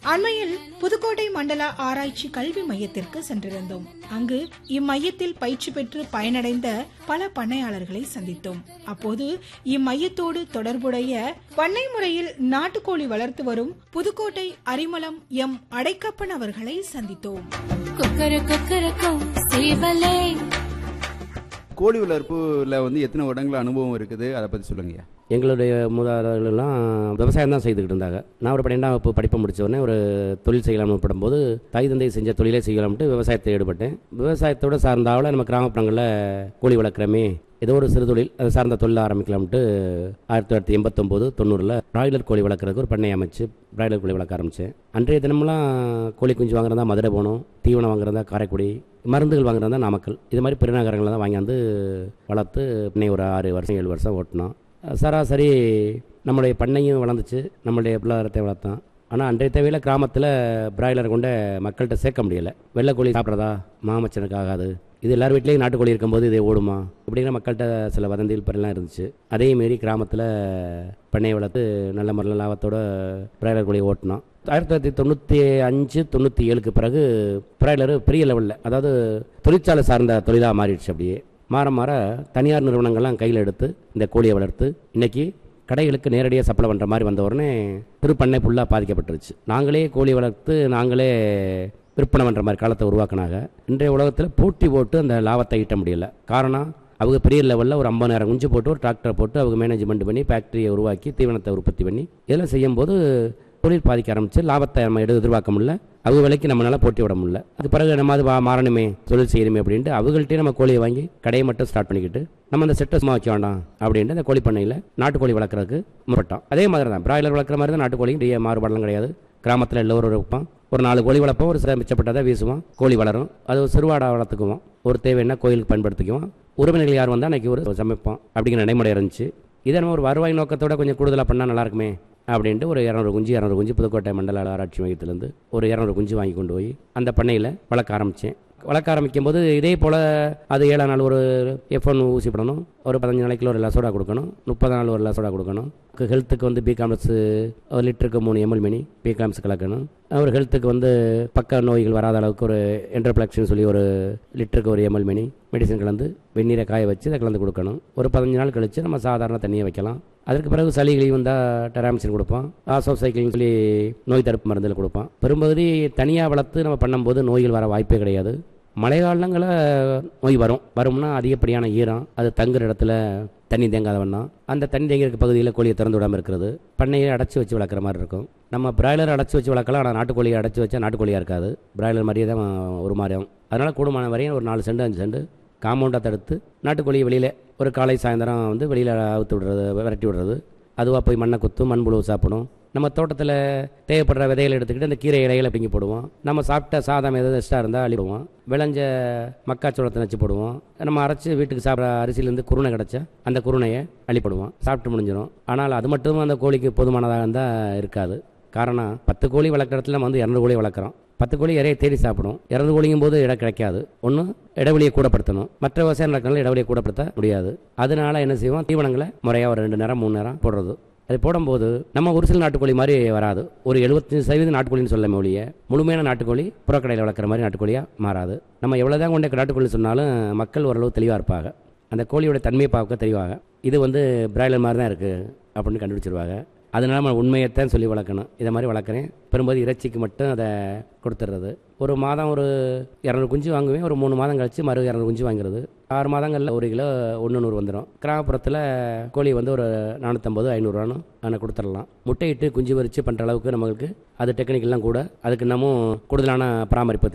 அண்மையில் புதுக்கோட்டை மண்டல ஆராய்ச்சி கல்வி மையத்திற்கு சென்றிருந்தோம் அங்கு இம்மையத்தில் பயிற்சி பெற்று பயனடைந்த பல பண்ணையாளர்களை சந்தித்தோம் அப்போது இம்மையத்தோடு தொடர்புடைய பண்ணை முறையில் நாட்டுக்கோழி வளர்த்து வரும் புதுக்கோட்டை அரிமளம் எம் அடைக்கப்பன் அவர்களை சந்தித்தோம் குக்கர குக்கரக்கோ சேவலே கோழி வளர்ப்புல வந்து எத்தனை வருடங்கள் அனுபவம் இருக்குது அதை பற்றி சொல்லுங்கய்யா எங்களுடைய மூதாதையர்கள்லாம் விவசாயம் தான் செய்துக்கிட்டு இருந்தாங்க நான் ஒரு பன்னெண்டாம் வகுப்பு படிப்பை முடிச்ச உடனே ஒரு தொழில் செய்யலாம்னு படும்போது தாய் தந்தை செஞ்ச தொழிலே செய்யலாம்ட்டு விவசாயத்தை ஈடுபட்டேன் விவசாயத்தோட சார்ந்தாவில் நம்ம கிராமப்புறங்களில் கோழி வளர்க்குறமே ஏதோ ஒரு சிறு தொழில் அது சார்ந்த தொழில் ஆரம்பிக்கலாம்ட்டு ஆயிரத்தி தொள்ளாயிரத்தி எண்பத்தொம்போது தொண்ணூறில் பிராய்லர் கோழி வளர்க்குறதுக்கு ஒரு பண்ணை அமைச்சு பிராய்லர் கோழி வளர்க்க ஆரம்பித்தேன் அன்றைய தினமெல்லாம் கோழி குஞ்சு வாங்குறதா மதுரை போகணும் தீவனம் வாங்குறதா காரைக்குடி மருந்துகள் வாங்குறதா நாமக்கல் இது மாதிரி பெருநகரங்களில் தான் வாங்கியாந்து வளர்த்து பண்ணை ஒரு ஆறு வருஷம் ஏழு வருஷம் ஓட்டினோம் சராசரி நம்மளுடைய பண்ணையும் வளர்ந்துச்சு நம்மளுடைய பிள்ளாரத்தை வளர்த்தான் ஆனால் அன்றைய தேவையில் கிராமத்தில் பிராய்லர் கொண்ட மக்கள்கிட்ட சேர்க்க முடியலை வெள்ளைக்கோழி சாப்பிட்றதா மாமச்சனுக்கு ஆகாது இது எல்லார் வீட்லேயும் நாட்டுக்கோழி இருக்கும்போது இது ஓடுமா அப்படிங்கிற மக்கள்கிட்ட சில வதந்திகள் பெறலாம் இருந்துச்சு அதே மாரி கிராமத்தில் பண்ணையை வளர்த்து நல்ல முறையில் லாபத்தோட பிராய்லர் கோழியை ஓட்டினோம் ஆயிரத்தி தொள்ளாயிரத்தி தொண்ணூற்றி அஞ்சு தொண்ணூற்றி ஏழுக்கு பிறகு பிராய்லர் பெரிய லெவலில் அதாவது தொழிற்சாலை சார்ந்த தொழிலாக மாறிடுச்சு அப்படியே மாற மாற தனியார் நிறுவனங்கள்லாம் கையில் எடுத்து இந்த கோழியை வளர்த்து இன்னைக்கு கடைகளுக்கு நேரடியாக சப்ளை பண்ணுற மாதிரி வந்த உடனே திருப்பண்ணை ஃபுல்லாக பாதிக்கப்பட்டுருச்சு நாங்களே கோழி வளர்த்து நாங்களே விற்பனை பண்ணுற மாதிரி காலத்தை உருவாக்குனாங்க இன்றைய உலகத்தில் போட்டி போட்டு அந்த லாபத்தை ஈட்ட முடியல காரணம் அவங்க பெரிய லெவலில் ஒரு ஐம்பதாயிரம் குஞ்சு போட்டு ஒரு டிராக்டரை போட்டு அவங்க மேனேஜ்மெண்ட் பண்ணி ஃபேக்ட்ரியை உருவாக்கி தீவனத்தை உற்பத்தி பண்ணி இதெல்லாம் செய்யும்போது தொழில் பாதிக்க ஆரம்பிச்சு லாபத்தை நம்ம எடு எதிர்பார்க்க முடியல அவங்க விலைக்கு நம்மளால போட்டி விட முடியல அது பிறகு நம்ம அது வா- மாறணுமே தொழில் செய்யணுமே அப்படின்ட்டு அவங்கள்ட்டே நம்ம கோழியை வாங்கி கடையை மட்டும் ஸ்டார்ட் பண்ணிக்கிட்டு நம்ம அந்த செட்டை சும்மா வைக்க வேண்டாம் அப்படின்ட்டு அந்த கோழி பண்ணையில் நாட்டுக்கோழி வளர்க்குறதுக்கு முற்பட்டோம் அதே மாதிரி தான் பிராய்லர் வளர்க்குற மாதிரி தான் நாட்டுக்கோழியும் பெரிய மாறுபாடெல்லாம் கிடையாது கிராமத்தில் எல்லோரும் இருப்போம் ஒரு நாலு கோழி வளர்ப்போம் ஒரு சில மிச்சப்பட்டதை வீசுவோம் கோழி வளரும் அது ஒரு சிறுவாடா வளர்த்துக்குவோம் ஒரு தேவைன்னா கோயிலுக்கு பயன்படுத்திக்குவோம் உறவினர்கள் யார் வந்தால் அன்றைக்கி ஒரு சமைப்போம் அப்படிங்கிற நடைமுறை இருந்துச்சு இதை நம்ம ஒரு வருவாய் நோக்கத்தோட கொஞ்சம் கூடுதலாக பண்ணால் நல்லா இருக்குமே அப்படின்ட்டு ஒரு இரநூறு குஞ்சு இரநூறு குஞ்சு புதுக்கோட்டை மண்டல ஆராய்ச்சி மையத்திலேருந்து ஒரு இரநூறு குஞ்சு வாங்கி கொண்டு போய் அந்த பண்ணையில் வளர்க்க ஆரம்பித்தேன் வளர்க்க ஆரம்பிக்கும் போது இதே போல் அது ஏழாம் நாள் ஒரு எஃப் ஒன் ஊசி போடணும் ஒரு பதினஞ்சு நாளைக்கு ஒரு லசோடா கொடுக்கணும் முப்பது நாள் ஒரு லசோடா கொடுக்கணும் ஹெல்த்துக்கு வந்து பி காம்ப்ளெக்ஸ் ஒரு லிட்டருக்கு மூணு எம்எல் மினி பி காம்ஸ் கலக்கணும் ஒரு ஹெல்த்துக்கு வந்து பக்க நோய்கள் வராத அளவுக்கு ஒரு என்ட்ரோப்ளக்ஸ்னு சொல்லி ஒரு லிட்டருக்கு ஒரு எம்எல் மினி மெடிசன் கலந்து வெந்நீரை காய வச்சு அதை கலந்து கொடுக்கணும் ஒரு பதினஞ்சு நாள் கழித்து நம்ம சாதாரண தண்ணியை வைக்கலாம் அதற்கு பிறகு சளி கிளி வந்தால் டெராமிசின் கொடுப்போம் ஆசோ சைக்கிள்னு சொல்லி நோய் தடுப்பு மருந்தில் கொடுப்போம் பெரும்பகுதி தனியாக வளர்த்து நம்ம பண்ணும்போது நோய்கள் வர வாய்ப்பே கிடையாது மழை காலங்களில் நோய் வரும் வரும்னா அதிகப்படியான ஈரம் அது தங்குற இடத்துல தண்ணி தேங்காத வண்ணம் அந்த தண்ணி தேங்கிற பகுதியில் கோழியை திறந்து விடாமல் இருக்கிறது பண்ணையை அடைச்சி வச்சு வளர்க்குற மாதிரி இருக்கும் நம்ம பிராய்லர் அடைச்சி வச்சு வளர்க்கலாம் ஆனால் நாட்டுக்கோழியை அடைச்சி வச்சா நாட்டுக்கோழியாக இருக்காது பிராய்லர் மாதிரியே தான் ஒரு மாதிரி ஆகும் அதனால் கூடுமான வரையும் ஒரு நாலு செண்டு அஞ்சு செண்டு காம்பவுண்டாக தடுத்து நாட்டுக்கோழியை வெளியில் ஒரு காலை சாயந்தரம் வந்து வெளியில் அவுத்து விடுறது விரட்டி விடுறது அதுவாக போய் மண்ணை குத்தும் மண்புழு சாப்பிடும் நம்ம தோட்டத்தில் தேவைப்படுற விதைகளை எடுத்துக்கிட்டு அந்த கீரை இலைகளை பிங்கி போடுவோம் நம்ம சாப்பிட்ட சாதம் எதாவது எக்ஸ்ட்ரா இருந்தால் அழிடுவோம் விளைஞ்ச மக்காச்சோளத்தை நச்சு போடுவோம் நம்ம அரைச்சி வீட்டுக்கு சாப்பிட்ற அரிசியிலேருந்து குருணை கிடச்சா அந்த குருணையை அள்ளிப்படுவோம் சாப்பிட்டு முடிஞ்சிடும் ஆனால் அது மட்டும் அந்த கோழிக்கு போதுமானதாக இருந்தால் இருக்காது காரணம் பத்து கோழி வளர்க்குற இடத்துல நம்ம வந்து இரநூறு கோழி வளர்க்குறோம் பத்து கோழி இறைய தேடி சாப்பிடும் இரநூறு கோழிங்கும் போது இடம் கிடைக்காது ஒன்று இடைவெளியை கூடப்படுத்தணும் மற்ற விவசாய நிலங்களில் இடைவெளியை கூடப்படுத்த முடியாது அதனால என்ன செய்வோம் தீவனங்களை முறையாக ஒரு ரெண்டு நேரம் மூணு நேரம் போடுறது அது போடும்போது நம்ம ஒரு சில நாட்டுக்கோழி மாதிரி வராது ஒரு எழுபத்தஞ்சு சதவீதம் நாட்டுக்கோழின்னு சொல்ல ஒழிய முழுமையான நாட்டுக்கோழி புறக்கடையில் வளர்க்குற மாதிரி நாட்டுக்கோழியாக மாறாது நம்ம எவ்வளோதான் கொண்ட நாட்டுக்கோழி சொன்னாலும் மக்கள் ஓரளவு தெளிவாக இருப்பாங்க அந்த கோழியோட தன்மையை பார்க்க தெளிவாங்க இது வந்து பிராய்லர் மாதிரி தான் இருக்குது அப்படின்னு கண்டுபிடிச்சிருவாங்க அதனால நம்ம உண்மையைத்தான் சொல்லி வளர்க்கணும் இதை மாதிரி வளர்க்குறேன் பெரும்போது இறைச்சிக்கு மட்டும் அதை கொடுத்துட்றது ஒரு மாதம் ஒரு இரநூறு குஞ்சு வாங்குவேன் ஒரு மூணு மாதம் கழிச்சு மறு இரநூறு குஞ்சு வாங்குறது ஆறு மாதங்களில் ஒரு கிலோ ஒன்று நூறு வந்துடும் கிராமப்புறத்தில் கோழி வந்து ஒரு நானூற்றம்பது ஐநூறுரூவான்னு ஆனால் கொடுத்துடலாம் முட்டையிட்டு குஞ்சு வரிச்சு பண்ணுற அளவுக்கு நம்மளுக்கு அது டெக்னிக்கெல்லாம் கூட அதுக்கு இன்னமும் கூடுதலான பராமரிப்பு